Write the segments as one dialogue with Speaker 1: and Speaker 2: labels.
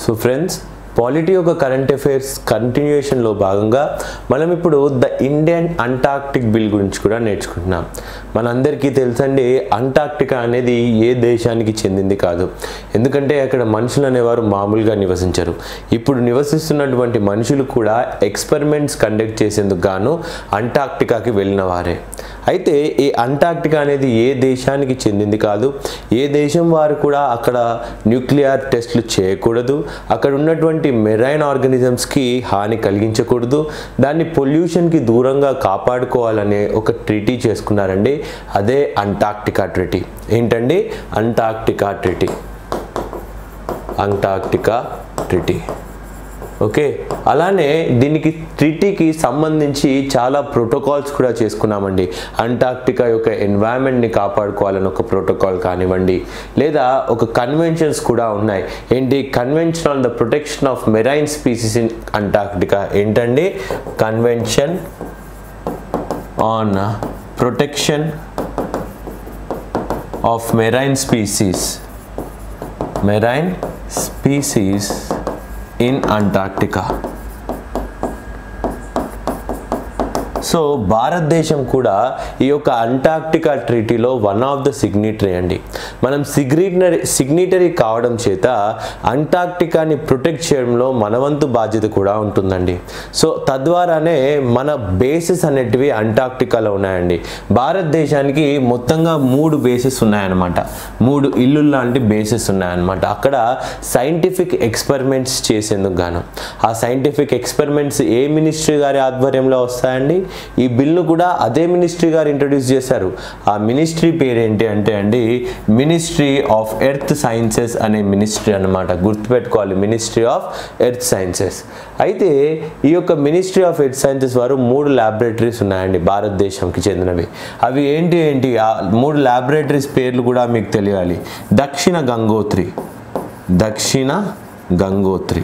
Speaker 1: so friends polity యొక్క current affairs కంటిన్యూషన్లో భాగంగా మనం ఇప్పుడు ద ఇండియన్ అంటార్క్టిక్ బిల్ గురించి కూడా నేర్చుకుంటున్నాం మనందరికీ తెలుసండి అంటార్క్టికా అనేది ఏ దేశానికి చెందింది కాదు ఎందుకంటే అక్కడ మనుషులు అనేవారు మామూలుగా నివసించరు ఇప్పుడు నివసిస్తున్నటువంటి మనుషులు కూడా ఎక్స్పెరిమెంట్స్ కండక్ట్ చేసేందుకు గాను అంటార్క్టికాకి వెళ్ళిన వారే అయితే ఈ అంటార్క్టికా అనేది ఏ దేశానికి చెందింది కాదు ఏ దేశం వారు కూడా అక్కడ న్యూక్లియర్ టెస్ట్లు చేయకూడదు అక్కడ ఉన్నటువంటి మెరైన్ ఆర్గానిజమ్స్కి హాని కలిగించకూడదు దాన్ని పొల్యూషన్కి దూరంగా కాపాడుకోవాలనే ఒక ట్రీటీ చేసుకున్నారండి అదే అంటార్క్టికా ట్రీటీ ఏంటండి Antarctica treaty Antarctica treaty okay అలానే దీనికి ట్రీటీకి సంబంధించి చాలా ప్రోటోకాల్స్ కూడా చేసుకున్నామండి అంటార్క్టికా యొక్క ఎన్వైరన్మెంట్ని కాపాడుకోవాలని ఒక ప్రోటోకాల్ కానివ్వండి లేదా ఒక కన్వెన్షన్స్ కూడా ఉన్నాయి ఏంటి convention on the protection of marine species in Antarctica ఏంటండి convention on protection of marine species marine species in Antarctica so భారతదేశం కూడా ఈ యొక్క అంటార్క్టికా ట్రీటీలో వన్ ఆఫ్ ద సిగ్నేటరీ అండి మనం సిగ్నేటరీ సిగ్నేటరీ కావడం చేత అంటార్క్టికాని ప్రొటెక్ట్ చేయడంలో మనవంతు బాధ్యత కూడా ఉంటుందండి సో తద్వారానే మన బేసెస్ అనేటివి అంటార్క్టికాలో ఉన్నాయండి భారతదేశానికి మొత్తంగా మూడు బేసెస్ ఉన్నాయన్నమాట మూడు ఇల్లు లాంటి బేసెస్ ఉన్నాయన్నమాట అక్కడ సైంటిఫిక్ ఎక్స్పెరిమెంట్స్ చేసేందుకు గాను ఆ సైంటిఫిక్ ఎక్స్పెరిమెంట్స్ ఏ మినిస్ట్రీ గారి ఆధ్వర్యంలో వస్తాయండి ఈ బిల్లు కూడా అదే మినిస్ట్రీ గారు ఇంట్రడ్యూస్ చేశారు ఆ మినిస్ట్రీ పేరు ఏంటి అంటే అండి మినిస్ట్రీ ఆఫ్ ఎర్త్ సైన్సెస్ అనే మినిస్ట్రీ అనమాట గుర్తుపెట్టుకోవాలి మినిస్ట్రీ ఆఫ్ ఎర్త్ సైన్సెస్ అయితే ఈ యొక్క మినిస్ట్రీ ఆఫ్ ఎర్త్ సైన్సెస్ వారు మూడు ల్యాబొరేటరీస్ ఉన్నాయండి భారతదేశంకి చెందినవి అవి ఏంటి ఏంటి ఆ మూడు ల్యాబొరేటరీస్ పేర్లు కూడా మీకు తెలియాలి దక్షిణ గంగోత్రి దక్షిణ గంగోత్రి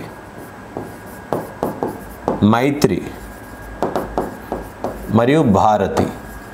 Speaker 1: మైత్రి మరియు భారతి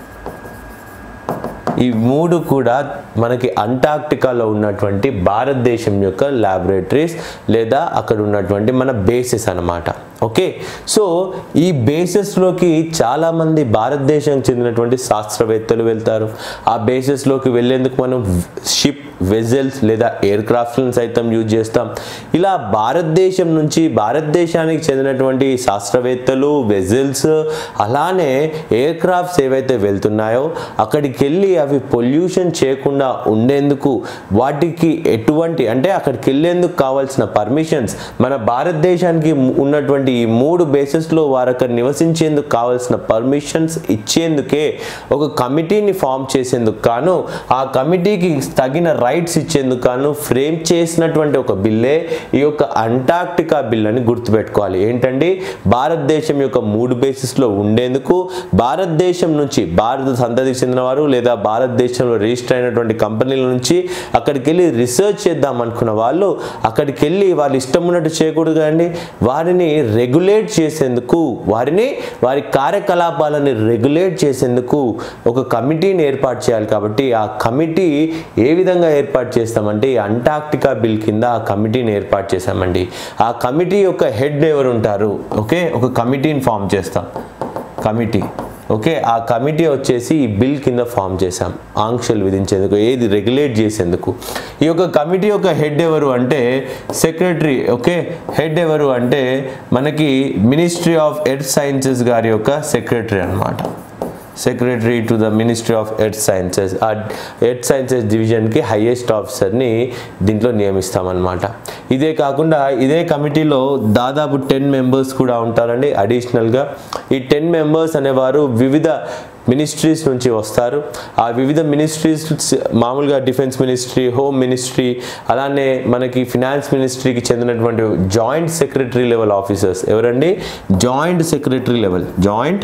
Speaker 1: ఈ మూడు కూడా మనకి అంటార్క్టికాలో ఉన్నటువంటి భారతదేశం యొక్క ల్యాబొరేటరీస్ లేదా అక్కడ ఉన్నటువంటి మన బేసెస్ అన్నమాట ఓకే సో ఈ బేసెస్లోకి చాలామంది భారతదేశానికి చెందినటువంటి శాస్త్రవేత్తలు వెళ్తారు ఆ బేసెస్లోకి వెళ్ళేందుకు మనం షిప్ వెజల్స్ లేదా ఎయిర్ క్రాఫ్ట్లను సైతం యూజ్ చేస్తాం ఇలా భారతదేశం నుంచి భారతదేశానికి చెందినటువంటి శాస్త్రవేత్తలు వెజల్స్ అలానే ఎయిర్ క్రాఫ్ట్స్ ఏవైతే వెళ్తున్నాయో అక్కడికి వెళ్ళి అవి పొల్యూషన్ చేయకుండా ఉండేందుకు వాటికి ఎటువంటి అంటే అక్కడికి వెళ్ళేందుకు కావాల్సిన పర్మిషన్స్ మన భారతదేశానికి ఉన్నటువంటి ఈ మూడు బేసెస్లో వారు అక్కడ నివసించేందుకు కావాల్సిన పర్మిషన్స్ ఇచ్చేందుకే ఒక కమిటీని ఫామ్ చేసేందుకు కాను ఆ కమిటీకి తగిన రైట్స్ ఇచ్చేందుకు గాను ఫ్రేమ్ చేసినటువంటి ఒక బిల్లే ఈ యొక్క అంటార్క్టికా బిల్ అని గుర్తుపెట్టుకోవాలి ఏంటండి భారతదేశం యొక్క మూడు బేసిస్లో ఉండేందుకు భారతదేశం నుంచి భారత సంతతికి చెందిన వారు లేదా భారతదేశంలో రిజిస్టర్ అయినటువంటి కంపెనీల నుంచి అక్కడికి వెళ్ళి రీసెర్చ్ చేద్దాం అనుకున్న వాళ్ళు అక్కడికి వెళ్ళి వాళ్ళు ఇష్టం ఉన్నట్టు చేయకూడదు కదండి వారిని రెగ్యులేట్ చేసేందుకు వారిని వారి కార్యకలాపాలని రెగ్యులేట్ చేసేందుకు ఒక కమిటీని ఏర్పాటు చేయాలి కాబట్టి ఆ కమిటీ ఏ విధంగా ఏర్పాటు చేస్తామంటే ఈ అంటార్క్టికా బిల్ కింద ఆ కమిటీని ఏర్పాటు చేశామండి ఆ కమిటీ యొక్క హెడ్ ఎవరు ఉంటారు ఓకే ఒక కమిటీని ఫామ్ చేస్తాం కమిటీ ఓకే ఆ కమిటీ వచ్చేసి ఈ బిల్ కింద ఫామ్ చేశాం ఆంక్షలు విధించేందుకు ఏది రెగ్యులేట్ చేసేందుకు ఈ యొక్క కమిటీ యొక్క హెడ్ ఎవరు అంటే సెక్రటరీ ఓకే హెడ్ ఎవరు అంటే మనకి మినిస్ట్రీ ఆఫ్ ఎర్త్ సైన్సెస్ గారి యొక్క సెక్రటరీ అనమాట secretary to the ministry of earth sciences ఆ ఎర్త్ సైన్సెస్ డివిజన్కి హైయెస్ట్ ఆఫీసర్ని దీంట్లో నియమిస్తామన్నమాట ఇదే కాకుండా ఇదే కమిటీలో దాదాపు టెన్ మెంబర్స్ కూడా ఉంటారండి అడిషనల్గా ఈ టెన్ మెంబర్స్ అనేవారు వివిధ మినిస్ట్రీస్ నుంచి వస్తారు ఆ వివిధ మినిస్ట్రీస్ మామూలుగా డిఫెన్స్ మినిస్ట్రీ హోమ్ మినిస్ట్రీ అలానే మనకి ఫినాన్స్ మినిస్ట్రీకి చెందినటువంటి జాయింట్ సెక్రటరీ లెవెల్ ఆఫీసర్స్ ఎవరండి joint secretary level joint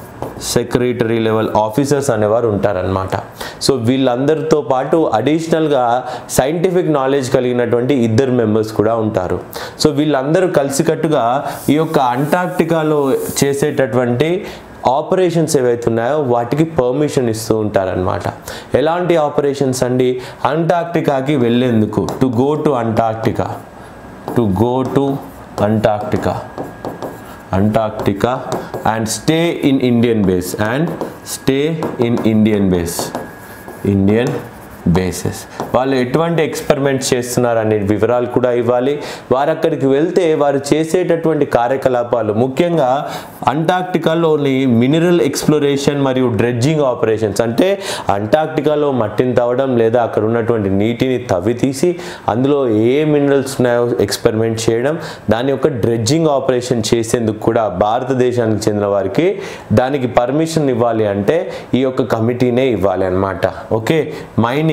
Speaker 1: secretary level officers అనేవారు ఉంటారనమాట సో వీళ్ళందరితో పాటు అడిషనల్గా సైంటిఫిక్ నాలెడ్జ్ కలిగినటువంటి ఇద్దరు మెంబర్స్ కూడా ఉంటారు సో వీళ్ళందరూ కలిసికట్టుగా ఈ యొక్క అంటార్క్టికాలో చేసేటటువంటి ఆపరేషన్స్ ఏవైతే ఉన్నాయో వాటికి పర్మిషన్ ఇస్తూ ఉంటారనమాట ఎలాంటి ఆపరేషన్స్ అండి అంటార్క్టికాకి వెళ్ళేందుకు to go to Antarctica to go to Antarctica Antarctica and stay in Indian base and stay in Indian base Indian bases వాళ్ళు ఎటువంటి ఎక్స్పెరిమెంట్స్ చేస్తున్నారు అనే వివరాలు కూడా ఇవ్వాలి వారు అక్కడికి వెళ్తే వారు చేసేటటువంటి కార్యకలాపాలు ముఖ్యంగా అంటార్క్టికాలోని మినరల్ ఎక్స్ప్లోరేషన్ మరియు డ్రెడ్జింగ్ ఆపరేషన్స్ అంటే అంటార్క్టికాలో మట్టిని తవ్వడం లేదా అక్కడ ఉన్నటువంటి నీటిని తవ్వి తీసి అందులో ఏ మినరల్స్ ఉన్నాయో ఎక్స్పెరిమెంట్ చేయడం దాని యొక్క డ్రెడ్జింగ్ ఆపరేషన్ చేసేందుకు కూడా భారతదేశానికి చెందిన వారికి దానికి పర్మిషన్ ఇవ్వాలి అంటే ఈ యొక్క కమిటీనే ఇవ్వాలి అనమాట okay mining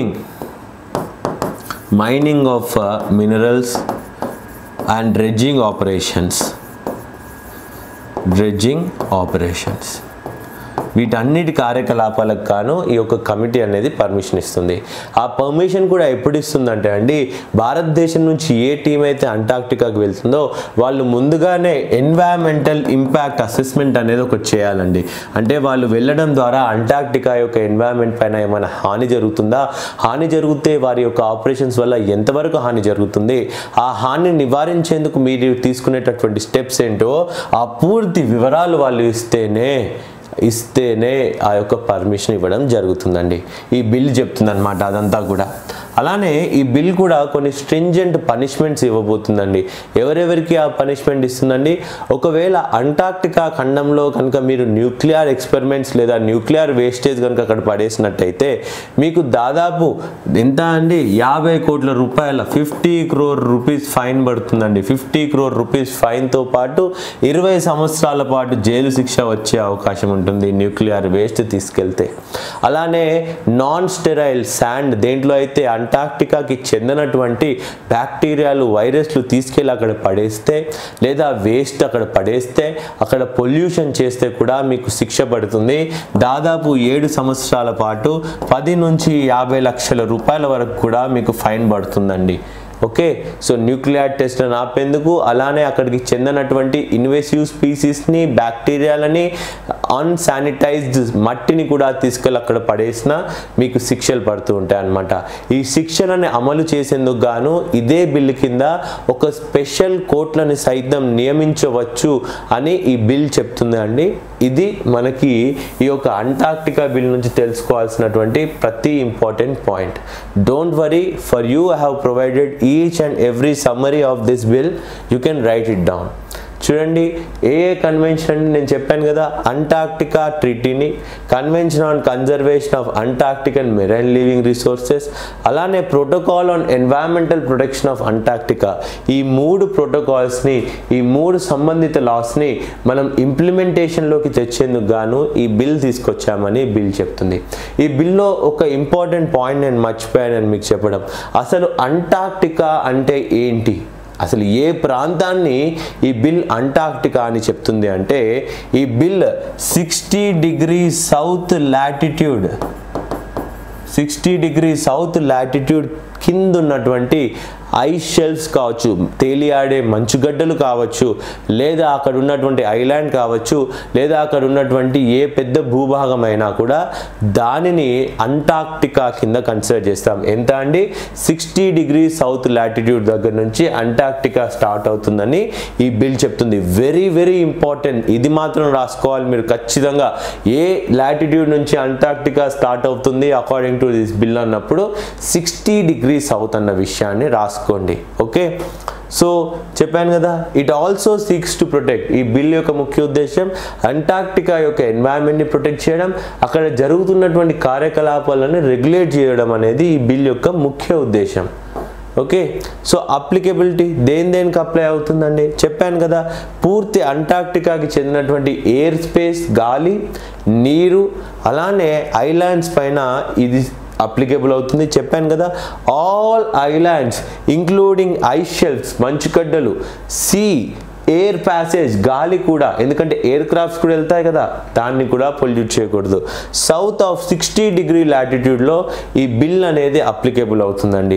Speaker 1: mining of minerals and dredging operations dredging operations వీటన్నిటి కార్యకలాపాలకు గాను ఈ యొక్క కమిటీ అనేది పర్మిషన్ ఇస్తుంది ఆ పర్మిషన్ కూడా ఎప్పుడు ఇస్తుందంటే అండి భారతదేశం నుంచి ఏ టీం అయితే అంటార్క్టికాకి వెళ్తుందో వాళ్ళు ముందుగానే ఎన్వైరన్మెంటల్ ఇంపాక్ట్ అసెస్మెంట్ అనేది ఒకటి చేయాలండి అంటే వాళ్ళు వెళ్ళడం ద్వారా అంటార్క్టికా యొక్క ఎన్వైరన్మెంట్ పైన ఏమైనా హాని జరుగుతుందా హాని జరిగితే వారి యొక్క ఆపరేషన్స్ వల్ల ఎంతవరకు హాని జరుగుతుంది ఆ హాని నివారించేందుకు మీరు తీసుకునేటటువంటి స్టెప్స్ ఏంటో ఆ పూర్తి వివరాలు వాళ్ళు ఇస్తేనే ఇస్తేనే ఆ యొక్క పర్మిషన్ ఇవ్వడం జరుగుతుందండి ఈ బిల్ చెప్తుందన్నమాట అదంతా కూడా అలానే ఈ బిల్ కూడా కొన్ని స్ట్రింజెంట్ పనిష్మెంట్స్ ఇవ్వబోతుందండి ఎవరెవరికి ఆ పనిష్మెంట్ ఇస్తుందండి ఒకవేళ అంటార్క్టికా ఖండంలో కనుక మీరు న్యూక్లియర్ ఎక్స్పెరిమెంట్స్ లేదా న్యూక్లియర్ వేస్టేజ్ కనుక అక్కడ పడేసినట్టయితే మీకు దాదాపు ఎంత అండి యాభై కోట్ల రూపాయల ఫిఫ్టీ క్రోర్ రూపీస్ ఫైన్ పడుతుందండి ఫిఫ్టీ క్రోర్ రూపీస్ ఫైన్తో పాటు ఇరవై సంవత్సరాల పాటు జైలు శిక్ష వచ్చే అవకాశం ఉంటుంది న్యూక్లియర్ వేస్ట్ తీసుకెళ్తే అలానే నాన్ స్టెరైల్ శాండ్ దేంట్లో అయితే అంటార్క్టికాకి చెందినటువంటి బ్యాక్టీరియాలు వైరస్లు తీసుకెళ్ళి అక్కడ పడేస్తే లేదా వేస్ట్ అక్కడ పడేస్తే అక్కడ పొల్యూషన్ చేస్తే కూడా మీకు శిక్ష పడుతుంది దాదాపు ఏడు సంవత్సరాల పాటు పది నుంచి యాభై లక్షల రూపాయల వరకు కూడా మీకు ఫైన్ పడుతుందండి ఓకే సో న్యూక్లియర్ టెస్ట్ ఆపేందుకు అలానే అక్కడికి చెందినటువంటి ఇన్వెసివ్ స్పీసీస్ని బ్యాక్టీరియాలని అన్సానిటైజ్డ్ మట్టిని కూడా తీసుకెళ్ళి అక్కడ పడేసిన మీకు శిక్షలు పడుతూ ఉంటాయి అన్నమాట ఈ శిక్షలని అమలు చేసేందుకు గాను ఇదే బిల్లు కింద ఒక స్పెషల్ కోర్టులని సైతం నియమించవచ్చు అని ఈ బిల్ చెప్తుంది అండి ఇది మనకి ఈ యొక్క అంటార్క్టికా బిల్ నుంచి తెలుసుకోవాల్సినటువంటి ప్రతి important point don't worry for you I have provided each and every summary of this bill you can write it down చూడండి ఏ ఏ కన్వెన్షన్ అంటే నేను చెప్పాను కదా అంటార్క్టికా ట్రీటీని convention on conservation of Antarctic and marine living resources అలానే protocol on environmental protection of Antarctica ఈ మూడు ప్రోటోకాల్స్ని ఈ మూడు సంబంధిత లాస్ని మనం ఇంప్లిమెంటేషన్లోకి తెచ్చేందుకు గాను ఈ బిల్ తీసుకొచ్చామని బిల్ చెప్తుంది ఈ బిల్లో ఒక ఇంపార్టెంట్ పాయింట్ నేను మర్చిపోయానని మీకు చెప్పడం అసలు అంటార్క్టికా అంటే ఏంటి అసలు ఏ ప్రాంతాన్ని ఈ బిల్ అంటార్క్టికా అని చెప్తుంది అంటే ఈ bill sixty degree south latitude sixty degree south latitude కింద ఉన్నటువంటి ఐస్ షెల్ఫ్స్ కావచ్చు తేలియాడే మంచుగడ్డలు కావచ్చు లేదా అక్కడ ఉన్నటువంటి ఐలాండ్ కావచ్చు లేదా అక్కడ ఉన్నటువంటి ఏ పెద్ద భూభాగం అయినా కూడా దానిని అంటార్క్టికా కింద కన్సిడర్ చేస్తాం ఎంత అండి సిక్స్టీ డిగ్రీ సౌత్ లాటిట్యూడ్ దగ్గర నుంచి అంటార్క్టికా స్టార్ట్ అవుతుందని ఈ బిల్ చెప్తుంది వెరీ వెరీ ఇంపార్టెంట్ ఇది మాత్రం రాసుకోవాలి మీరు ఖచ్చితంగా ఏ లాటిట్యూడ్ నుంచి అంటార్క్టికా స్టార్ట్ అవుతుంది అకార్డింగ్ టు దిస్ బిల్ అన్నప్పుడు సిక్స్టీ డిగ్రీ సౌత్ అన్న విషయాన్ని రాసుకోండి ఓకే సో చెప్పాను కదా it also seeks to protect ఈ బిల్ యొక్క ముఖ్య ఉద్దేశం అంటార్క్టికా యొక్క ఎన్వైరన్మెంట్ని ప్రొటెక్ట్ చేయడం అక్కడ జరుగుతున్నటువంటి కార్యకలాపాలను రెగ్యులేట్ చేయడం అనేది ఈ బిల్ యొక్క ముఖ్య ఉద్దేశం ఓకే సో అప్లికేబిలిటీ దేని దేనికి అప్లై అవుతుందండి చెప్పాను కదా పూర్తి అంటార్క్టికాకి చెందినటువంటి ఎయిర్ స్పేస్ గాలి నీరు అలానే ఐలాండ్స్ పైన ఇది అప్లికేబుల్ అవుతుంది చెప్పాను కదా all islands including ice shelves మంచుగడ్డలు సీ ఎయిర్ ప్యాసేజ్ గాలి కూడా ఎందుకంటే ఎయిర్ క్రాఫ్ట్స్ కూడా వెళ్తాయి కదా దాన్ని కూడా పొల్యూట్ చేయకూడదు సౌత్ ఆఫ్ సిక్స్టీ డిగ్రీ లాటిట్యూడ్లో ఈ బిల్ అనేది అప్లికేబుల్ అవుతుందండి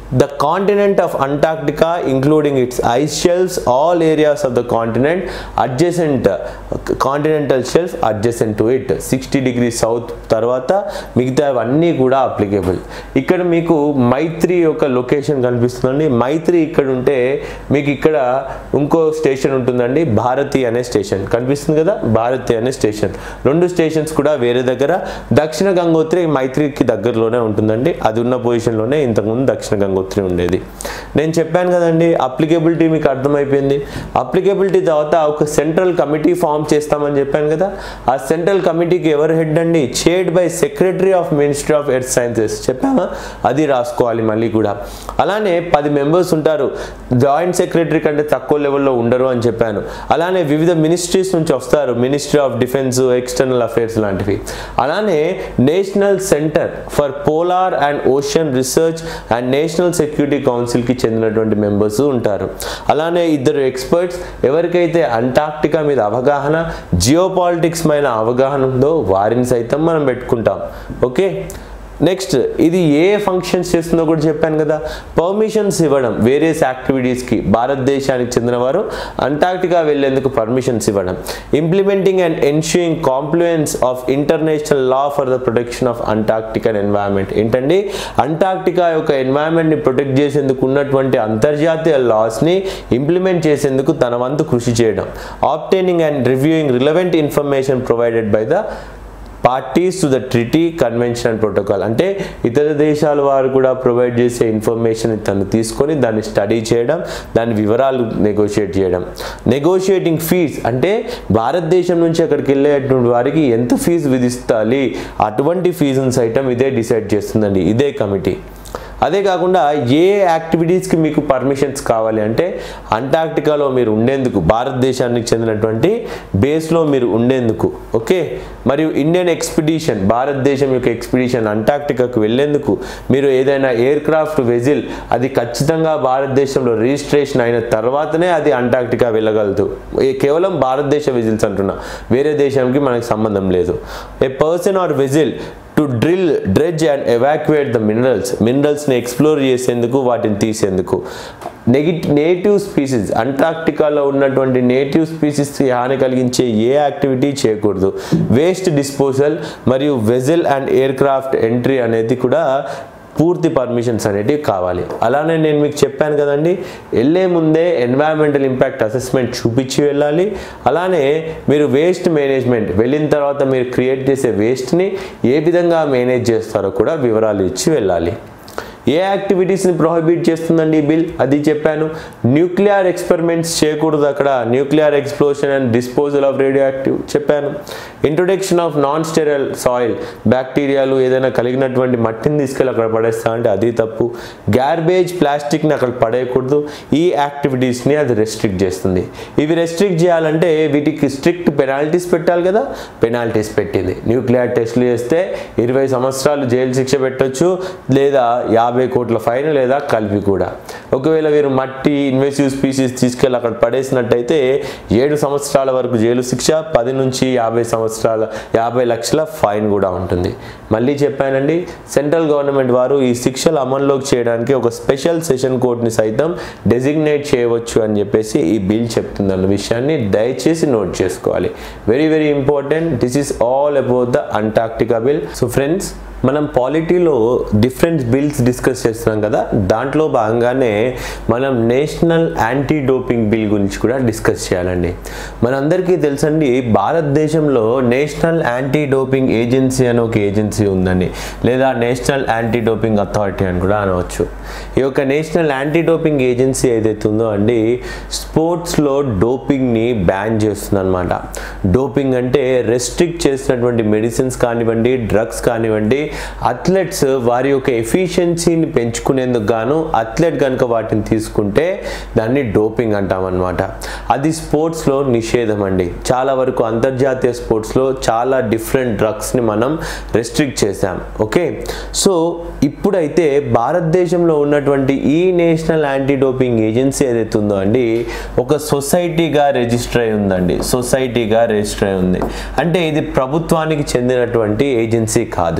Speaker 1: the continent of Antarctica, including its ice shelves, all areas of the continent adjacent uh, continental shelf adjacent to it, 60 degrees south తర్వాత మిగతా అవన్నీ కూడా అప్లికేబుల్ ఇక్కడ మీకు మైత్రి యొక్క లొకేషన్ కనిపిస్తుందండి మైత్రి ఇక్కడ ఉంటే మీకు ఇక్కడ ఇంకో స్టేషన్ ఉంటుందండి భారతి అనే స్టేషన్ కనిపిస్తుంది కదా భారతి అనే స్టేషన్ రెండు స్టేషన్స్ కూడా వేరే దగ్గర దక్షిణ గంగోత్రి మైత్రికి దగ్గరలోనే ఉంటుందండి అది ఉన్న పొజిషన్లోనే ఇంతకుముందు దక్షిణ గంగోత్రి ఉండేది నేను చెప్పాను కదండి అప్లికేబిలిటీ మీకు అర్థమైపోయింది అప్లికేబిలిటీ తర్వాత ఒక సెంట్రల్ కమిటీ ఫామ్ చేస్తామని చెప్పాను కదా ఆ సెంట్రల్ కమిటీకి ఎవరు హెడ్ అండి chaired by secretary of ministry of earth sciences చెప్పామా అది రాసుకోవాలి మళ్ళీ కూడా అలానే పది మెంబర్స్ ఉంటారు జాయింట్ సెక్రటరీ కంటే తక్కువ లెవెల్లో ఉండరు అని చెప్పాను అలానే వివిధ మినిస్ట్రీస్ నుంచి వస్తారు ministry of defence external affairs లాంటివి అలానే national centre for polar and ocean research and national security కౌన్సిల్కి చెందినటువంటి మెంబర్స్ ఉంటారు అలానే ఇద్దరు ఎక్స్పర్ట్స్ ఎవరికైతే అంటార్క్టికా మీద అవగాహన జియో పాలిటిక్స్ పైన అవగాహన ఉందో వారిని సైతం మనం పెట్టుకుంటాం ఓకే నెక్స్ట్ ఇది ఏ ఫంక్షన్స్ చేస్తుందో కూడా చెప్పాను కదా పర్మిషన్స్ ఇవ్వడం వేరియస్ యాక్టివిటీస్కి భారతదేశానికి చెందిన వారు అంటార్క్టికా వెళ్లేందుకు పర్మిషన్స్ ఇవ్వడం implementing and ensuring compliance of international law for the protection of Antarctic environment ఏంటండి అంటార్క్టికా యొక్క ఎన్వైరన్మెంట్ని ప్రొటెక్ట్ చేసేందుకు ఉన్నటువంటి అంతర్జాతీయ లాస్ని ఇంప్లిమెంట్ చేసేందుకు తన వంతు కృషి చేయడం obtaining and reviewing relevant information provided by the parties to the treaty convention and protocol అంటే ఇతర దేశాల వారు కూడా ప్రొవైడ్ చేసే ఇన్ఫర్మేషన్ తను తీసుకొని దాన్ని స్టడీ చేయడం దాని వివరాలు నెగోషియేట్ చేయడం నెగోషియేటింగ్ ఫీజ్ అంటే భారతదేశం నుంచి అక్కడికి వెళ్ళేటువంటి వారికి ఎంత ఫీజు విధిస్తాలి అటువంటి ఫీజును సైతం ఇదే డిసైడ్ చేస్తుందండి ఇదే కమిటీ అదే కాకుండా ఏ యాక్టివిటీస్కి మీకు పర్మిషన్స్ కావాలి అంటే అంటార్క్టికాలో మీరు ఉండేందుకు భారతదేశానికి చెందినటువంటి బేస్లో మీరు ఉండేందుకు ఓకే మరియు ఇండియన్ ఎక్స్పిడిషన్ భారతదేశం యొక్క ఎక్స్పిడిషన్ అంటార్క్టికాకు వెళ్ళేందుకు మీరు ఏదైనా ఎయిర్ క్రాఫ్ట్ వెజిల్ అది ఖచ్చితంగా భారతదేశంలో రిజిస్ట్రేషన్ అయిన తర్వాతనే అది అంటార్క్టికా వెళ్ళగలదు ఏ- కేవలం భారతదేశ వెజిల్స్ అంటున్నా వేరే దేశానికి మనకు సంబంధం లేదు a person or vessel to drill dredge and evacuate the minerals మినరల్స్ని ఎక్స్ప్లోర్ చేసేందుకు వాటిని తీసేందుకు నెగిట్ నేటివ్ స్పీసీస్ అంటార్క్టికాలో ఉన్నటువంటి నేటివ్ స్పీసీస్కి హాని కలిగించే ఏ యాక్టివిటీ చేయకూడదు వేస్ట్ డిస్పోజల్ మరియు vessel and aircraft entry అనేది కూడా పూర్తి పర్మిషన్స్ అనేటివి కావాలి అలానే నేను మీకు చెప్పాను కదండి వెళ్ళే ముందే ఎన్వైరన్మెంటల్ ఇంపాక్ట్ అసెస్మెంట్ చూపించి వెళ్ళాలి అలానే మీరు వేస్ట్ మేనేజ్మెంట్ వెళ్ళిన తర్వాత మీరు క్రియేట్ చేసే వేస్ట్ని ఏ విధంగా మేనేజ్ చేస్తారో కూడా వివరాలు ఇచ్చి వెళ్ళాలి ఏ యాక్టివిటీస్ని ప్రొహిబిట్ చేస్తుందండి ఈ బిల్ అది చెప్పాను న్యూక్లియర్ ఎక్స్పెరిమెంట్స్ చేయకూడదు అక్కడ nuclear explosion and disposal of radioactive చెప్పాను introduction of non sterile soil బ్యాక్టీరియాలు ఏదైనా కలిగినటువంటి మట్టిని తీసుకెళ్ళి అక్కడ పడేస్తా అంటే అది తప్పు గార్బేజ్ ప్లాస్టిక్ని అక్కడ పడేయకూడదు ఈ యాక్టివిటీస్ని అది రెస్ట్రిక్ట్ చేస్తుంది ఇవి రెస్ట్రిక్ట్ చేయాలంటే వీటికి స్ట్రిక్ట్ పెనాల్టీస్ పెట్టాలి కదా పెనాల్టీస్ పెట్టింది న్యూక్లియర్ టెస్ట్లు చేస్తే ఇరవై సంవత్సరాలు జైలు శిక్ష పెట్టొచ్చు లేదా యాభై కోట్ల ఫైన్ లేదా కలిపి కూడా ఒకవేళ వీరు మట్టి ఇన్వెసివ్ స్పీసీస్ తీసుకెళ్ళి అక్కడ పడేసినట్టయితే ఏడు సంవత్సరాల వరకు జైలు శిక్ష పది నుంచి యాభై సంవత్సరాల యాభై లక్షల ఫైన్ కూడా ఉంటుంది మళ్ళీ చెప్పానండి సెంట్రల్ గవర్నమెంట్ వారు ఈ శిక్షలు అమల్లోకి చేయడానికి ఒక స్పెషల్ సెషన్ కోర్టుని సైతం డెసిగ్నేట్ చేయవచ్చు అని చెప్పేసి ఈ బిల్ చెప్తుంది అన్న విషయాన్ని దయచేసి నోట్ చేసుకోవాలి very very important this is all about the Antarctica bill so friends మనం పాలిటీలో డిఫరెంట్ బిల్స్ డిస్కస్ చేస్తున్నాం కదా దాంట్లో భాగంగానే మనం నేషనల్ యాంటీ డోపింగ్ బిల్ గురించి కూడా డిస్కస్ చేయాలండి మనందరికీ తెలుసండి భారతదేశంలో నేషనల్ యాంటీ డోపింగ్ ఏజెన్సీ అని ఒక ఏజెన్సీ ఉందండి లేదా నేషనల్ యాంటీ డోపింగ్ అథారిటీ అని కూడా అనవచ్చు ఈ యొక్క నేషనల్ యాంటీ డోపింగ్ ఏజెన్సీ ఏదైతే ఉందో అండి స్పోర్ట్స్లో డోపింగ్ని బ్యాన్ చేస్తుంది అనమాట డోపింగ్ అంటే రెస్ట్రిక్ట్ చేసినటువంటి మెడిసిన్స్ కానివ్వండి డ్రగ్స్ కానివ్వండి అథ్లెట్స్ వారి యొక్క ఎఫిషియన్సీని పెంచుకునేందుకు గాను అథ్లెట్ కనుక వాటిని తీసుకుంటే దాన్ని డోపింగ్ అంటామన్నమాట అది స్పోర్ట్స్లో నిషేధం అండి చాలా వరకు అంతర్జాతీయ స్పోర్ట్స్లో చాలా డిఫరెంట్ డ్రగ్స్ని మనం రెస్ట్రిక్ట్ చేశాం ఓకే సో ఇప్పుడైతే భారతదేశంలో ఉన్నటువంటి ఈ నేషనల్ యాంటీ డోపింగ్ ఏజెన్సీ ఏదైతే ఉందో అండి ఒక సొసైటీగా రిజిస్టర్ అయి ఉందండి సొసైటీగా రిజిస్టర్ అయి ఉంది అంటే ఇది ప్రభుత్వానికి చెందినటువంటి ఏజెన్సీ కాదు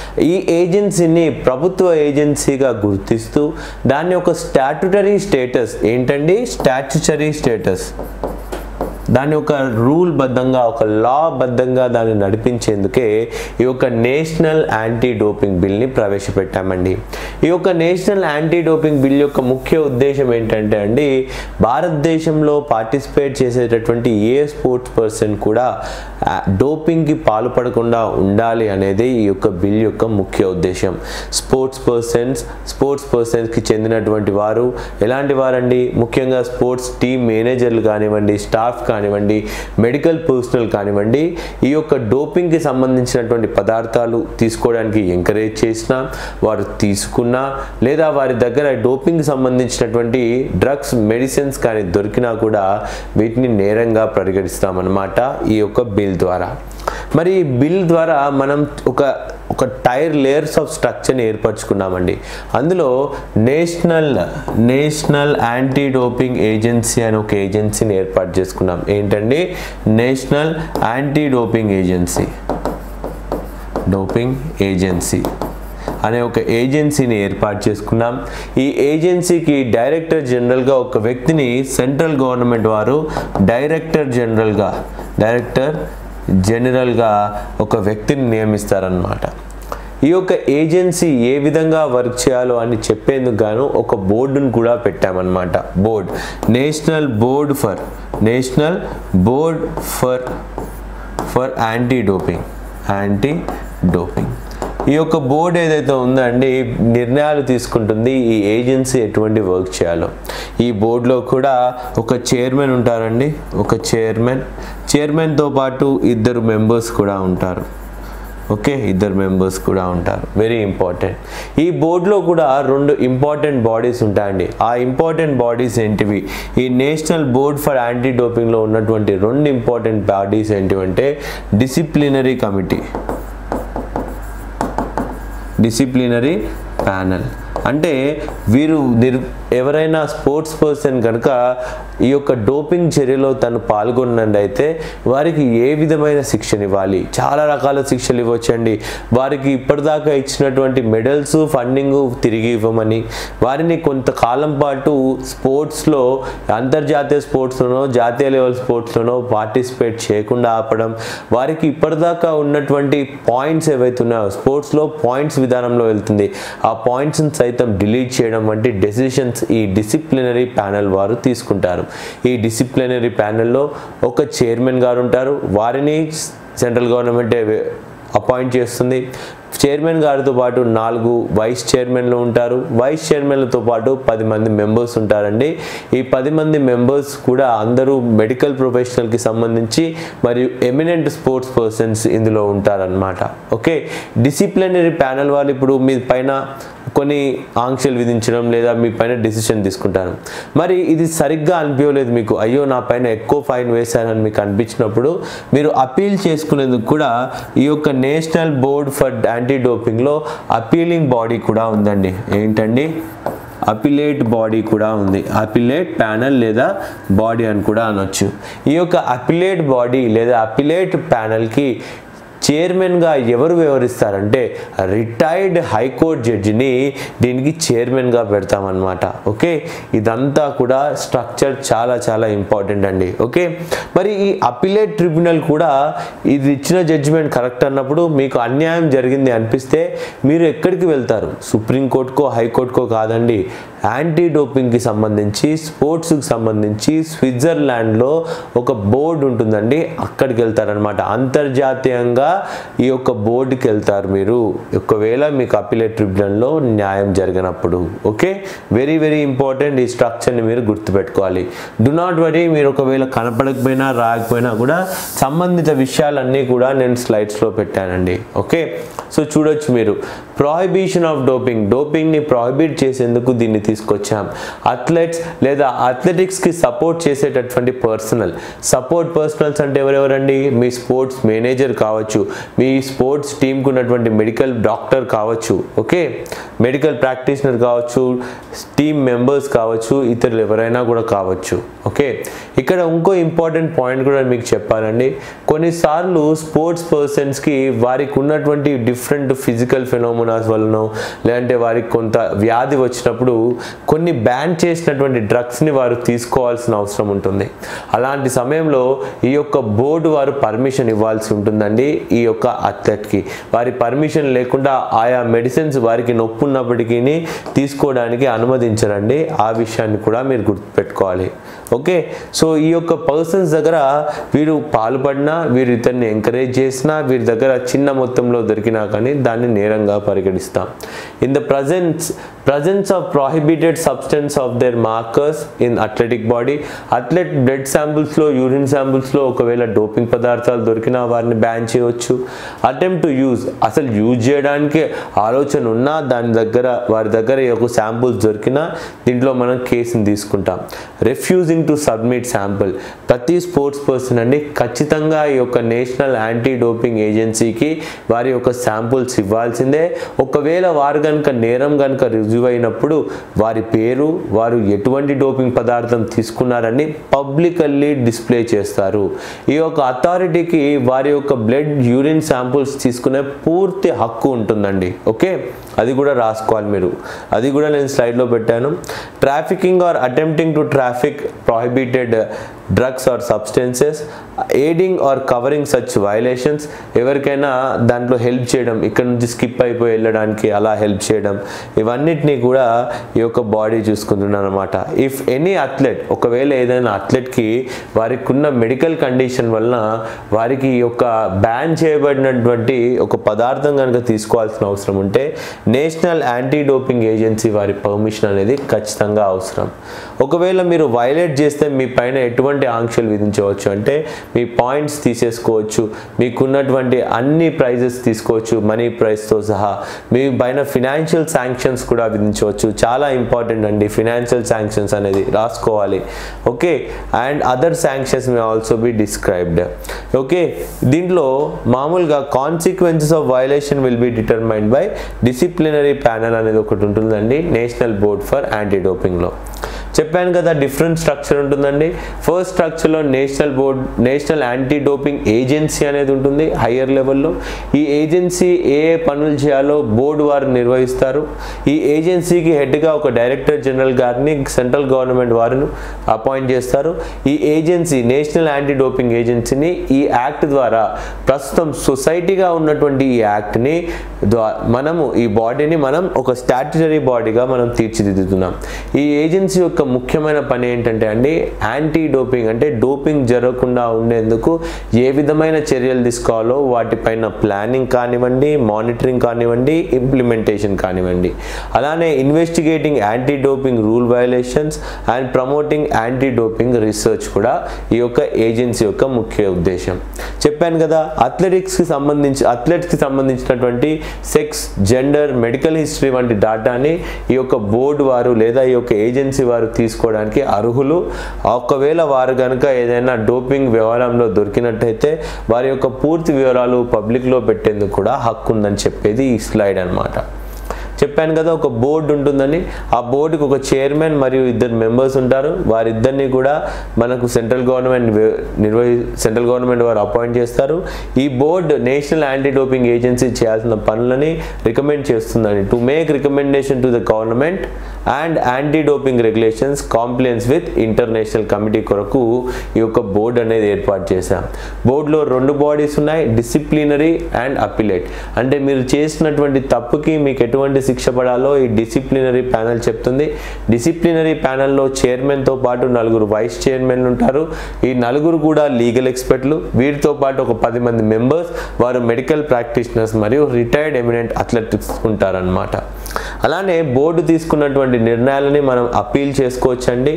Speaker 1: ఈ ఏజెన్సీని ప్రభుత్వ ఏజెన్సీగా గుర్తిస్తూ దాని యొక్క స్టాట్యుటరీ స్టేటస్ ఏంటండి స్టాట్యుటరీ స్టేటస్ దాని ఒక రూల్ బద్ధంగా ఒక లా బద్ధంగా దాన్ని నడిపించేందుకే ఈ యొక్క నేషనల్ యాంటీ డోపింగ్ బిల్ని ప్రవేశపెట్టామండి ఈ యొక్క నేషనల్ యాంటీ డోపింగ్ బిల్ యొక్క ముఖ్య ఉద్దేశం ఏంటంటే అండి భారతదేశంలో పార్టిసిపేట్ చేసేటటువంటి ఏ స్పోర్ట్స్ పర్సన్ కూడా ఆ, డోపింగ్కి పాల్పడకుండా ఉండాలి అనేది ఈ యొక్క బిల్ యొక్క ముఖ్య ఉద్దేశం స్పోర్ట్స్ పర్సన్స్ స్పోర్ట్స్ పర్సన్స్కి చెందినటువంటి వారు ఎలాంటి వారండి ముఖ్యంగా స్పోర్ట్స్ టీమ్ మేనేజర్లు కానివ్వండి స్టాఫ్ కానివ్వండి మెడికల్ పర్సనల్ కానివ్వండి ఈ యొక్క డోపింగ్కి సంబంధించినటువంటి పదార్థాలు తీసుకోవడానికి ఎంకరేజ్ చేసినా వారు తీసుకున్నా లేదా వారి దగ్గర డోపింగ్ సంబంధించినటువంటి డ్రగ్స్ మెడిసిన్స్ కానీ దొరికినా కూడా వీటిని నేరంగా పరిగణిస్తామన్నమాట ఈ యొక్క బిల్ ద్వారా మరి ఈ బిల్ ద్వారా మనం ఒక ఒక టైర్ లేయర్స్ ఆఫ్ స్ట్రక్చర్ని ఏర్పరచుకున్నామండి అందులో national national anti doping agency అని ఒక ఏజెన్సీని ఏర్పాటు చేసుకున్నాం ఏంటండి national anti doping agency doping agency అనే ఒక ఏజెన్సీని ఏర్పాటు చేసుకున్నాం ఈ ఏజెన్సీకి డైరెక్టర్ జనరల్గా ఒక వ్యక్తిని సెంట్రల్ గవర్నమెంట్ వారు డైరెక్టర్ జనరల్గా డైరెక్టర్ జనరల్గా ఒక వ్యక్తిని నియమిస్తారనమాట ఈ యొక్క ఏజెన్సీ ఏ విధంగా వర్క్ చేయాలో అని చెప్పేందుకు గాను ఒక బోర్డును కూడా పెట్టామన్నమాట board national board for national board for for anti doping anti doping ఈ యొక్క బోర్డు ఏదైతే ఉందో అండి నిర్ణయాలు తీసుకుంటుంది ఈ ఏజెన్సీ ఎటువంటి వర్క్ చేయాలో ఈ బోర్డులో కూడా ఒక చైర్మన్ ఉంటారండి ఒక చైర్మన్ చైర్మన్తో పాటు ఇద్దరు మెంబర్స్ కూడా ఉంటారు ఓకే ఇద్దరు మెంబర్స్ కూడా ఉంటారు వెరీ ఇంపార్టెంట్ ఈ బోర్డులో కూడా రెండు ఇంపార్టెంట్ బాడీస్ ఉంటాయండి ఆ ఇంపార్టెంట్ బాడీస్ ఏంటివి ఈ నేషనల్ బోర్డ్ ఫర్ యాంటీ డోపింగ్లో ఉన్నటువంటి రెండు ఇంపార్టెంట్ బాడీస్ ఏంటివంటే డిసిప్లినరీ కమిటీ డిసిప్లినరీ ప్యానల్ అంటే వీరు నిర్ ఎవరైనా స్పోర్ట్స్ పర్సన్ కనుక ఈ యొక్క డోపింగ్ చర్యలో తను పాల్గొన్నట్టయితే వారికి ఏ విధమైన శిక్షణ ఇవ్వాలి చాలా రకాల శిక్షలు ఇవ్వచ్చండి వారికి ఇప్పటిదాకా ఇచ్చినటువంటి మెడల్స్ ఫండింగ్ తిరిగి ఇవ్వమని వారిని కొంతకాలం పాటు స్పోర్ట్స్లో అంతర్జాతీయ స్పోర్ట్స్లోనో జాతీయ లెవెల్ స్పోర్ట్స్లోనో పార్టిసిపేట్ చేయకుండా ఆపడం వారికి ఇప్పటిదాకా ఉన్నటువంటి పాయింట్స్ ఏవైతే ఉన్నాయో స్పోర్ట్స్లో పాయింట్స్ విధానంలో వెళ్తుంది ఆ పాయింట్స్ని సైతం డిలీట్ చేయడం వంటి డెసిషన్స్ ఈ డిసిప్లినరీ ప్యానెల్ వారు తీసుకుంటారు ఈ డిసిప్లినరీ ప్యానెల్లో ఒక చైర్మన్ గారు ఉంటారు వారిని సెంట్రల్ గవర్నమెంట్ అపాయింట్ చేస్తుంది చైర్మన్ గారితో పాటు నాలుగు వైస్ చైర్మన్లు ఉంటారు వైస్ చైర్మన్లతో పాటు పది మంది మెంబర్స్ ఉంటారండి ఈ పది మంది మెంబర్స్ కూడా అందరూ మెడికల్ ప్రొఫెషనల్కి సంబంధించి మరియు ఎమినెంట్ స్పోర్ట్స్ పర్సన్స్ ఇందులో ఉంటారనమాట ఓకే డిసిప్లినరీ ప్యానల్ వాళ్ళు ఇప్పుడు మీ పైన కొన్ని ఆంక్షలు విధించడం లేదా మీ పైన డిసిషన్ తీసుకుంటారు మరి ఇది సరిగ్గా అనిపించలేదు మీకు అయ్యో నా పైన ఎక్కువ ఫైన్ వేశారని మీకు అనిపించినప్పుడు మీరు అపీల్ చేసుకునేందుకు కూడా ఈ యొక్క నేషనల్ బోర్డ్ ఫర్ యాంటీ డోపింగ్లో అపీలింగ్ బాడీ కూడా ఉందండి ఏంటండి అపిలేట్ బాడీ కూడా ఉంది అపిలేట్ ప్యానల్ లేదా బాడీ అని కూడా అనొచ్చు ఈ యొక్క అపిలేట్ బాడీ లేదా అపిలేట్ ప్యానల్కి చైర్మన్గా ఎవరు వ్యవహరిస్తారంటే రిటైర్డ్ హైకోర్టు జడ్జిని దీనికి చైర్మన్గా పెడతామన్నమాట ఓకే ఇదంతా కూడా స్ట్రక్చర్ చాలా చాలా ఇంపార్టెంట్ అండి ఓకే మరి ఈ అపిలేట్ ట్రిబ్యునల్ కూడా ఇది ఇచ్చిన జడ్జిమెంట్ కరెక్ట్ అన్నప్పుడు మీకు అన్యాయం జరిగింది అనిపిస్తే మీరు ఎక్కడికి వెళ్తారు సుప్రీంకోర్టుకో హైకోర్టుకో కాదండి యాంటీ డోపింగ్కి సంబంధించి స్పోర్ట్స్కి సంబంధించి స్విట్జర్లాండ్లో ఒక బోర్డు ఉంటుందండి అక్కడికి వెళ్తారనమాట అంతర్జాతీయంగా ఈ యొక్క బోర్డుకి వెళ్తారు మీరు ఒకవేళ మీకు అపిలేట్ ట్రిబ్యునల్లో న్యాయం జరిగినప్పుడు ఓకే వెరీ వెరీ ఇంపార్టెంట్ ఈ స్ట్రక్చర్ని మీరు గుర్తుపెట్టుకోవాలి డు నాట్ వరీ మీరు ఒకవేళ కనపడకపోయినా రాకపోయినా కూడా సంబంధిత విషయాలన్నీ కూడా నేను స్లైడ్స్లో పెట్టానండి ఓకే సో చూడొచ్చు మీరు ప్రొహిబిషన్ ఆఫ్ డోపింగ్ డోపింగ్ని ప్రొహిబిట్ చేసేందుకు దీన్ని తీసుకొచ్చాం అథ్లెట్స్ లేదా అథ్లెటిక్స్కి సపోర్ట్ చేసేటటువంటి పర్సనల్ సపోర్ట్ పర్సనల్స్ అంటే ఎవరెవరండి మీ స్పోర్ట్స్ మేనేజర్ కావచ్చు మీ స్పోర్ట్స్ టీంకు ఉన్నటువంటి మెడికల్ డాక్టర్ కావచ్చు ఓకే మెడికల్ ప్రాక్టీషనర్ కావచ్చు టీమ్ మెంబర్స్ కావచ్చు ఇతరులు ఎవరైనా కూడా కావచ్చు ఓకే ఇక్కడ ఇంకో ఇంపార్టెంట్ పాయింట్ కూడా మీకు చెప్పాలండి కొన్నిసార్లు స్పోర్ట్స్ పర్సన్స్కి వారికి ఉన్నటువంటి డిఫరెంట్ ఫిజికల్ ఫినోమినాస్ వలనో లేదంటే వారికి కొంత వ్యాధి వచ్చినప్పుడు కొన్ని బ్యాన్ చేసినటువంటి డ్రగ్స్ని వారు తీసుకోవాల్సిన అవసరం ఉంటుంది అలాంటి సమయంలో ఈ యొక్క బోర్డు వారు పర్మిషన్ ఇవ్వాల్సి ఉంటుందండి ఈ యొక్క అథ్లెట్కి వారి పర్మిషన్ లేకుండా ఆయా మెడిసిన్స్ వారికి నొప్పి ఉన్నప్పటికీ తీసుకోవడానికి అనుమతించరండి ఆ విషయాన్ని కూడా మీరు గుర్తుపెట్టుకోవాలి ఓకే సో ఈ యొక్క పర్సన్స్ దగ్గర వీరు పాల్పడినా వీరు ఇతన్ని ఎంకరేజ్ చేసినా వీరి దగ్గర చిన్న మొత్తంలో దొరికినా కానీ దాన్ని నేరంగా పరిగణిస్తాం in the presence presence of prohibited substance of their markers in athletic body athlete blood శాంపుల్స్లో యూరిన్ శాంపుల్స్లో ఒకవేళ డోపింగ్ పదార్థాలు దొరికినా వారిని బ్యాన్ చేయవచ్చు అటెంప్ట్ టు యూజ్ అసలు యూజ్ చేయడానికి ఆలోచన ఉన్నా దాని దగ్గర వారి దగ్గర ఈ యొక్క శాంపుల్స్ దొరికినా దీంట్లో మనం కేసుని తీసుకుంటాం రిఫ్యూజింగ్ టు సబ్మిట్ శాంపుల్ ప్రతి స్పోర్ట్స్ పర్సన్ అండి ఖచ్చితంగా ఈ యొక్క నేషనల్ యాంటీ డోపింగ్ ఏజెన్సీకి వారి యొక్క శాంపుల్స్ ఇవ్వాల్సిందే ఒకవేళ వారు కనుక నేరం కనుక రుజువు అయినప్పుడు వారి పేరు వారు ఎటువంటి డోపింగ్ పదార్థం తీసుకున్నారని పబ్లికల్లీ డిస్ప్లే చేస్తారు ఈ యొక్క అథారిటీకి వారి యొక్క బ్లడ్ యూరిన్ శాంపుల్స్ తీసుకునే పూర్తి హక్కు ఉంటుందండి ఓకే అది కూడా రాసుకోవాలి మీరు అది కూడా నేను స్లైడ్లో పెట్టాను trafficking or attempting to traffic prohibited drugs or substances aiding or covering such violations ఎవరికైనా దాంట్లో హెల్ప్ చేయడం ఇక్కడ నుంచి స్కిప్ అయిపోయి వెళ్ళడానికి అలా హెల్ప్ చేయడం ఇవన్నిటినీ కూడా ఈ యొక్క బాడీ చూసుకుంటున్నాను అనమాట ఇఫ్ ఎనీ అథ్లెట్ ఒకవేళ ఏదైనా అథ్లెట్కి వారికి ఉన్న మెడికల్ కండిషన్ వలన వారికి ఈ యొక్క బ్యాన్ చేయబడినటువంటి ఒక పదార్థం కనుక తీసుకోవాల్సిన అవసరం ఉంటే నేషనల్ యాంటీ డోపింగ్ ఏజెన్సీ వారి పర్మిషన్ అనేది ఖచ్చితంగా అవసరం ఒకవేళ మీరు వైలేట్ చేస్తే మీ పైన ఎటువంటి ఆంక్షలు విధించవచ్చు అంటే మీ పాయింట్స్ తీసేసుకోవచ్చు మీకున్నటువంటి అన్ని ప్రైజెస్ తీసుకోవచ్చు మనీ ప్రైస్తో సహా మీ పైన ఫినాన్షియల్ శాంక్షన్స్ కూడా విధించవచ్చు చాలా ఇంపార్టెంట్ అండి ఫినాన్షియల్ శాంక్షన్స్ అనేది రాసుకోవాలి okay and other sanctions may also be described okay దీంట్లో మామూలుగా consequences of violation will be determined by disciplinary panel అనేది ఒకటి ఉంటుందండి నేషనల్ బోర్డ్ ఫర్ యాంటీ డోపింగ్లో చెప్పాను కదా డిఫరెంట్ స్ట్రక్చర్ ఉంటుందండి ఫస్ట్ స్ట్రక్చర్లో national board national anti doping agency అనేది ఉంటుంది హయ్యర్ లెవెల్లో ఈ ఏజెన్సీ ఏ ఏ పనులు చేయాలో బోర్డు వారు నిర్వహిస్తారు ఈ ఏజెన్సీకి హెడ్గా ఒక డైరెక్టర్ జనరల్ గారిని సెంట్రల్ గవర్నమెంట్ వారిని అపాయింట్ చేస్తారు ఈ ఏజెన్సీ నేషనల్ యాంటీ డోపింగ్ ఏజెన్సీని ఈ యాక్ట్ ద్వారా ప్రస్తుతం సొసైటీగా ఉన్నటువంటి ఈ యాక్ట్ని మనము ఈ బాడీని మనం ఒక స్టాట్యుటరీ బాడీగా మనం తీర్చిదిద్దుతున్నాం ఈ ఏజెన్సీ యొక్క ముఖ్యమైన పని ఏంటంటే అండి యాంటీ డోపింగ్ అంటే డోపింగ్ జరగకుండా ఉండేందుకు ఏ విధమైన చర్యలు తీసుకోవాలో వాటిపైన ప్లానింగ్ కానివ్వండి మానిటరింగ్ కానివ్వండి ఇంప్లిమెంటేషన్ కానివ్వండి అలానే investigating anti doping rule violations and promoting anti doping research కూడా ఈ యొక్క ఏజెన్సీ యొక్క ముఖ్య ఉద్దేశం చెప్పాను కదా అథ్లెటిక్స్కి సంబంధించి అథ్లెట్స్కి సంబంధించినటువంటి సెక్స్ జెండర్ మెడికల్ హిస్టరీ వంటి డేటాని ఈ యొక్క బోర్డు వారు లేదా ఈ యొక్క ఏజెన్సీ వారు తీసుకోవడానికి అర్హులు ఒకవేళ వారు కనుక ఏదైనా డోపింగ్ వ్యవహారంలో దొరికినట్టయితే వారి యొక్క పూర్తి వివరాలు పబ్లిక్లో పెట్టేందుకు కూడా హక్కు ఉందని చెప్పేది ఈ స్లైడ్ అనమాట చెప్పాను కదా ఒక బోర్డు ఉంటుందని ఆ బోర్డుకి ఒక చైర్మన్ మరియు ఇద్దరు మెంబర్స్ ఉంటారు వారిద్దరిని కూడా మనకు సెంట్రల్ గవర్నమెంట్ నిర్వహి సెంట్రల్ గవర్నమెంట్ వారు అపాయింట్ చేస్తారు ఈ board national anti doping agency చేయాల్సిన పనులని రికమెండ్ చేస్తుందని to make recommendation to the government and anti doping regulations compliance with international committee కొరకు ఈ యొక్క బోర్డు అనేది ఏర్పాటు చేశాం బోర్డులో రెండు బాడీస్ ఉన్నాయి డిసిప్లినరీ అండ్ అపిలేట్ అంటే మీరు చేసినటువంటి తప్పుకి మీకు ఎటువంటి శిక్ష పడాలో ఈ డిసిప్లినరీ ప్యానల్ చెప్తుంది డిసిప్లినరీ ప్యానల్లో చైర్మన్తో పాటు నలుగురు వైస్ చైర్మన్లు ఉంటారు ఈ నలుగురు కూడా లీగల్ ఎక్స్పర్ట్లు వీరితో పాటు ఒక పది మంది మెంబర్స్ వారు మెడికల్ ప్రాక్టీషనర్స్ మరియు రిటైర్డ్ ఎమినెంట్ అథ్లెటిక్స్ ఉంటారనమాట అలానే బోర్డు తీసుకున్నటువంటి నిర్ణయాలని మనం అప్పీల్ చేసుకోవచ్చండి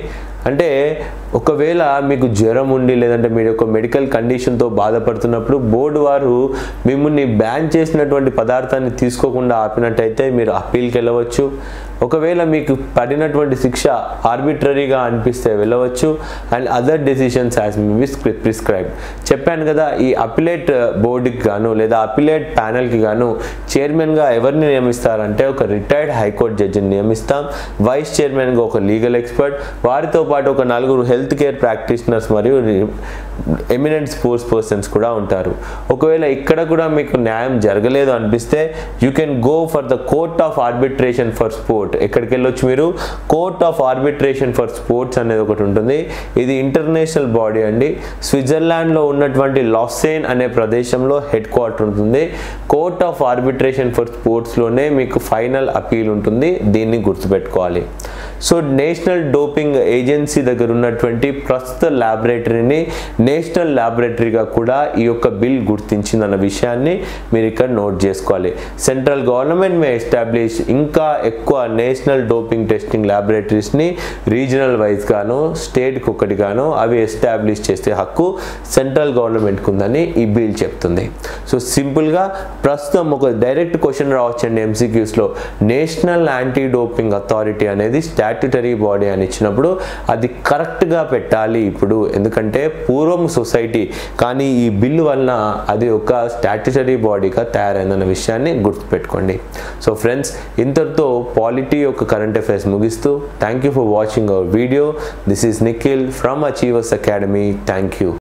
Speaker 1: అంటే ఒకవేళ మీకు జ్వరం ఉండి లేదంటే మీరు ఒక మెడికల్ కండిషన్తో బాధపడుతున్నప్పుడు బోర్డు వారు మిమ్మల్ని బ్యాన్ చేసినటువంటి పదార్థాన్ని తీసుకోకుండా ఆపినట్టయితే మీరు అప్పీల్కి వెళ్ళవచ్చు ఒకవేళ మీకు పడినటువంటి శిక్ష ఆర్బిటరీగా అనిపిస్తే వెళ్ళవచ్చు and other decisions as may prescribe చెప్పాను కదా ఈ అపిలేట్ బోర్డుకి గాను లేదా అపిలేట్ ప్యానల్కి గాను చైర్మన్గా ఎవరిని నియమిస్తారంటే ఒక రిటైర్డ్ హైకోర్టు జడ్జిని నియమిస్తాం వైస్ చైర్మన్గా ఒక లీగల్ ఎక్స్పర్ట్ వారితో పాటు ఒక నలుగురు హెల్త్ కేర్ ప్రాక్టీషనర్స్ మరియు ఎమినెంట్ స్పోర్ట్స్ పర్సన్స్ కూడా ఉంటారు ఒకవేళ ఇక్కడ కూడా మీకు న్యాయం జరగలేదు అనిపిస్తే you can go for the court of arbitration for sport ఎక్కడికి వెళ్ళొచ్చు మీరు court of arbitration for sports అనేది ఒకటి ఉంటుంది ఇది ఇంటర్నేషనల్ బాడీ అండి స్విట్జర్లాండ్లో ఉన్నటువంటి లాసెన్ అనే ప్రదేశంలో హెడ్ క్వార్టర్ ఉంటుంది కోర్ట్ ఆఫ్ ఆర్బిట్రేషన్ ఫర్ స్పోర్ట్స్లోనే మీకు ఫైనల్ అపీల్ ఉంటుంది దీన్ని గుర్తుపెట్టుకోవాలి సో నేషనల్ డోపింగ్ ఏజెన్సీ దగ్గర ఉన్నటువంటి ప్రస్తుత ల్యాబొరేటరీని నేషనల్ ల్యాబొరేటరీగా కూడా ఈ యొక్క బిల్ గుర్తించిందన్న విషయాన్ని మీరు ఇక్కడ నోట్ చేసుకోవాలి సెంట్రల్ గవర్నమెంట్ మే ఎస్టాబ్లిష్ ఇంకా ఎక్కువ నేషనల్ డోపింగ్ టెస్టింగ్ ల్యాబొరేటరీస్ని రీజనల్ వైజ్ గాను స్టేట్కి ఒకటి గాను అవి ఎస్టాబ్లిష్ చేసే హక్కు సెంట్రల్ గవర్నమెంట్కి ఉందని ఈ బిల్ చెప్తుంది సో సింపుల్గా ప్రస్తుతం ఒక డైరెక్ట్ క్వశ్చన్ రావచ్చండి ఎంసీక్యూస్లో నేషనల్ యాంటీ డోపింగ్ అథారిటీ అనేది స్టాట్యుటరీ బాడీ అని ఇచ్చినప్పుడు అది కరెక్ట్గా పెట్టాలి ఇప్పుడు ఎందుకంటే పూర్వం సొసైటీ కానీ ఈ బిల్లు వలన అది ఒక స్టాట్యుటరీ బాడీగా తయారైందన్న విషయాన్ని గుర్తుపెట్టుకోండి సో ఫ్రెండ్స్ ఇంతటితో పాలిటీ యొక్క కరెంట్ అఫైర్స్ ముగిస్తూ thank you for watching our video this is Nikhil from Achievers Academy thank you